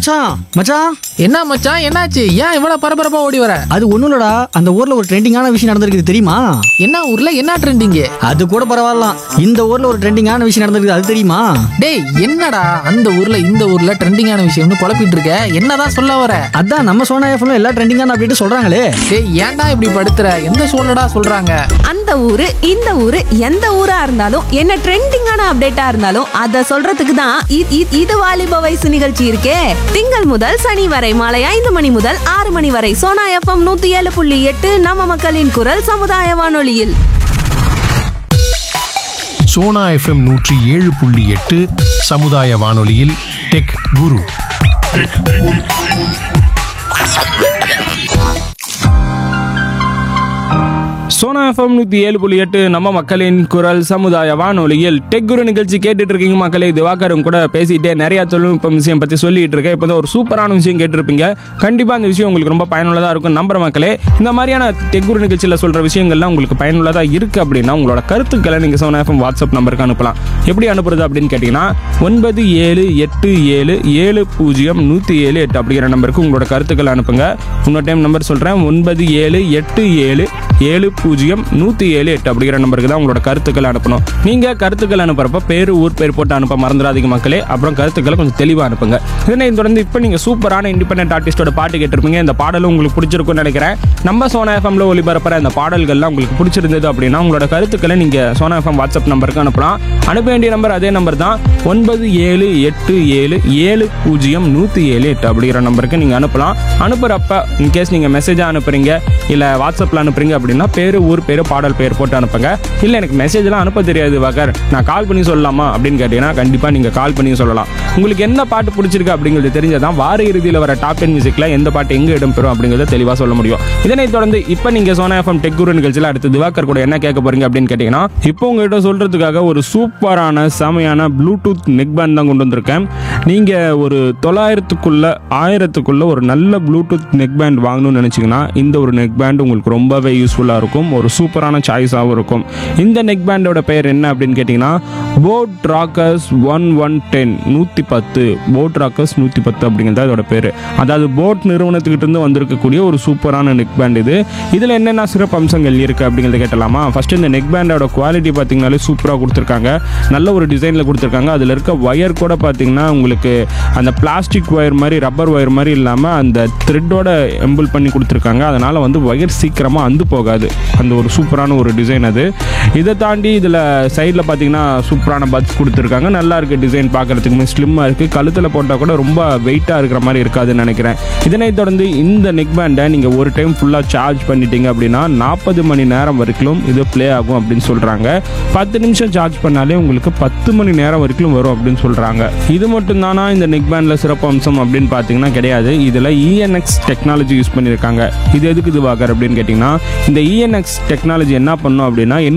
மச்சான் மச்சான் என்ன மச்சான் என்னாச்சு ஏன் இவ்வளவு பரபரப்பா ஓடி வர அது ஒண்ணும் இல்லடா அந்த ஊர்ல ஒரு ட்ரெண்டிங்கான விஷயம் நடந்திருக்கு தெரியுமா என்ன ஊர்ல என்ன ட்ரெண்டிங் அது கூட பரவாயில்ல இந்த ஊர்ல ஒரு ட்ரெண்டிங்கான விஷயம் நடந்திருக்கு அது தெரியுமா டேய் என்னடா அந்த ஊர்ல இந்த ஊர்ல ட்ரெண்டிங்கான விஷயம்னு குழப்பிட்டு இருக்க என்னதான் சொல்ல வர அதான் நம்ம சோனா எஃப்எம்ல எல்லா ட்ரெண்டிங்கான அப்படின்ட்டு சொல்றாங்களே டேய் ஏன்டா இப்படி படுத்துற எந்த சூழ்நிடா சொல்றாங்க அந்த ஊரு இந்த ஊரு எந்த ஊரா இருந்தாலும் என்ன ட்ரெண்டிங்கான அப்டேட்டா இருந்தாலும் அத சொல்றதுக்கு தான் இ- இ- இது வாலிப வயசு நிகழ்ச்சி இருக்கே திங்கள் முதல் சனி வரை மாலை ஐந்து மணி முதல் ஆறு மணி வரை சோனா எஃப்எம் நூத்தி ஏழு புள்ளி எட்டு நம்ம மக்களின் குரல் சமுதாய வானொலியில் சோனா எஃப்எம் நூற்றி ஏழு புள்ளி எட்டு சமுதாய வானொலியில் டெக் குரு சோனா எஃப்எம் நூற்றி ஏழு புள்ளி எட்டு நம்ம மக்களின் குரல் சமுதாய வானொலியில் டெக் குரு நிகழ்ச்சி கேட்டுட்டு இருக்கீங்க மக்களே திவாகரும் கூட பேசிட்டே நிறைய தொழில்நுட்பம் விஷயம் பற்றி சொல்லிட்டு இருக்கேன் இப்போ தான் ஒரு சூப்பரான விஷயம் கேட்டிருப்பீங்க கண்டிப்பாக அந்த விஷயம் உங்களுக்கு ரொம்ப பயனுள்ளதாக இருக்கும் நம்புற மக்களே இந்த மாதிரியான டெக் குரு நிகழ்ச்சியில் சொல்கிற விஷயங்கள்லாம் உங்களுக்கு பயனுள்ளதாக இருக்குது அப்படின்னா உங்களோட கருத்துக்களை நீங்கள் சோனா எஃப்எம் வாட்ஸ்அப் நம்பருக்கு அனுப்பலாம் எப்படி அனுப்புறது அப்படின்னு கேட்டிங்கன்னா ஒன்பது ஏழு எட்டு ஏழு ஏழு பூஜ்ஜியம் நூற்றி ஏழு எட்டு அப்படிங்கிற நம்பருக்கு உங்களோட கருத்துக்களை அனுப்புங்க இன்னொரு டைம் நம்பர் சொல்கிறேன் ஒன்பது ஏழு எட்டு ஏழு ஏழு பூஜ்ஜியம் நூற்றி ஏழு எட்டு அப்படிங்கிற நம்பருக்கு தான் உங்களோட கருத்துக்களை அனுப்பணும் நீங்கள் கருத்துக்கள் அனுப்புறப்ப பேர் ஊர் பேர் போட்டு அனுப்ப மறந்துடாதீங்க மக்களே அப்புறம் கருத்துக்களை கொஞ்சம் தெளிவாக அனுப்புங்க இதனை தொடர்ந்து இப்போ நீங்கள் சூப்பரான இண்டிபெண்டன்ட் ஆர்டிஸ்டோட பாட்டு கேட்டிருப்பீங்க இந்த பாடலும் உங்களுக்கு பிடிச்சிருக்கும்னு நினைக்கிறேன் நம்ம சோனா எஃப்எம்ல ஒளிபரப்புற இந்த பாடல்கள்லாம் உங்களுக்கு பிடிச்சிருந்தது அப்படின்னா உங்களோட கருத்துக்களை நீங்கள் சோனா எஃப்எம் வாட்ஸ்அப் நம்பருக்கு அனுப்பலாம் அனுப்ப வேண்டிய நம்பர் அதே நம்பர் தான் ஒன்பது ஏழு எட்டு ஏழு ஏழு பூஜ்ஜியம் நூற்றி ஏழு எட்டு அப்படிங்கிற நம்பருக்கு நீங்கள் அனுப்பலாம் அனுப்புகிறப்ப இன்கேஸ் நீங்கள் மெசேஜாக அனுப்புறீங்க இல்லை வாட்ஸ்அப்பில் அனுப்புறீங்க அப்படின்னா பேர் ஊர் பேர் பாடல் பேர் போட்டு அனுப்புங்க இல்லை எனக்கு மெசேஜ்லாம் அனுப்ப தெரியாது வகர் நான் கால் பண்ணி சொல்லலாமா அப்படின்னு கேட்டீங்கன்னா கண்டிப்பாக நீங்கள் கால் பண்ணி சொல்லலாம் உங்களுக்கு என்ன பாட்டு பிடிச்சிருக்கு அப்படிங்கிறது தெரிஞ்சதான் வார இறுதியில் வர டாப் டென் மியூசிக்கில் எந்த பாட்டு எங்கே இடம்பெறும் அப்படிங்கிறத தெளிவாக சொல்ல முடியும் இதனைத் தொடர்ந்து இப்போ நீங்கள் சோனா எஃப்எம் டெக் குரு நிகழ்ச்சியில் அடுத்து திவாகர் கூட என்ன கேட்க போறீங்க அப்படின்னு கேட்டிங்கன்னா இப்போ உங்ககிட்ட சொல்கிறதுக்காக ஒரு சூப்பரான செமையான ப்ளூடூத் நெக் பேண்ட் தான் கொண்டு வந்திருக்கேன் நீங்கள் ஒரு தொள்ளாயிரத்துக்குள்ள ஆயிரத்துக்குள்ள ஒரு நல்ல ப்ளூடூத் நெக் பேண்ட் வாங்கணும்னு நினச்சிங்கன்னா இந்த ஒரு நெக் பேண்ட் உங்களுக்கு ரொம்பவே யூஸ்ஃபுல்லாக இருக்கும் ஒரு சூப்பரான சாய்ஸாகவும் இருக்கும் இந்த நெக் பேண்டோட பெயர் என்ன அப்படின்னு கேட்டிங்கன்னா boAt Rockerz one one ten நூற்றி பத்து போட் ராக்கர்ஸ் நூற்றி பத்து அப்படிங்கிறது அதோட பேர் அதாவது போட் நிறுவனத்துக்கிட்ட இருந்து வந்திருக்கக்கூடிய ஒரு சூப்பரான நெக் பேண்ட் இது இதில் என்னென்ன சிறப்பு அம்சங்கள் இருக்குது அப்படிங்கிறத கேட்டலாமா ஃபர்ஸ்ட் இந்த நெக் பேண்டோட குவாலிட்டி பார்த்தீங்கனாலே சூப்பராக கொடுத்துருக்காங்க நல்ல ஒரு டிசைனில் கொடுத்துருக்காங்க அதில் இருக்க ஒயர் கூட பார்த்தீங்கன்னா உங்களுக்கு அந்த பிளாஸ்டிக் ஒயர் மாதிரி ரப்பர் ஒயர் மாதிரி இல்லாமல் அந்த த்ரெட்டோட எம்பிள் பண்ணி கொடுத்துருக்காங்க அதனால் வந்து ஒயர் சீக்கிரமாக அந்து போகாது அந்த ஒரு சூப்பரான ஒரு டிசைன் அது இதை தாண்டி இதில் சைடில் பார்த்தீங்கன்னா சூப்பரான பட்ஸ் கொடுத்துருக்காங்க நல்லா இருக்குது டிசைன் பார்க்குறதுக்குமே ஸ்லிம்மாக இருக்குது கழுத்தில் போட்டால் கூட ரொம்ப வெயிட்டாக இருக்கிற மாதிரி இருக்காதுன்னு நினைக்கிறேன் இதனைத் தொடர்ந்து இந்த நெக் பேண்டை நீங்கள் ஒரு டைம் ஃபுல்லாக சார்ஜ் பண்ணிட்டீங்க அப்படின்னா நாற்பது மணி நேரம் வரைக்கும் இது ப்ளே ஆகும் அப்படின்னு சொல்கிறாங்க பத்து நிமிஷம் சார்ஜ் பண்ணாலே உங்களுக்கு பத்து மணி நேரம் வரைக்கும் வரும் அப்படின்னு சொல்கிறாங்க இது மட்டும் தானா இந்த நெக் பேண்டில் சிறப்பு அம்சம் அப்படின்னு பார்த்தீங்கன்னா கிடையாது இதில் இஎன்எக்ஸ் டெக்னாலஜி யூஸ் பண்ணியிருக்காங்க இது எதுக்கு இது வாக்கர் அப்படின்னு கேட்டிங்கன்னா இந்த இஎன்எக்ஸ் டெக்னாலஜி என்ன பண்ணும் அப்படின்னா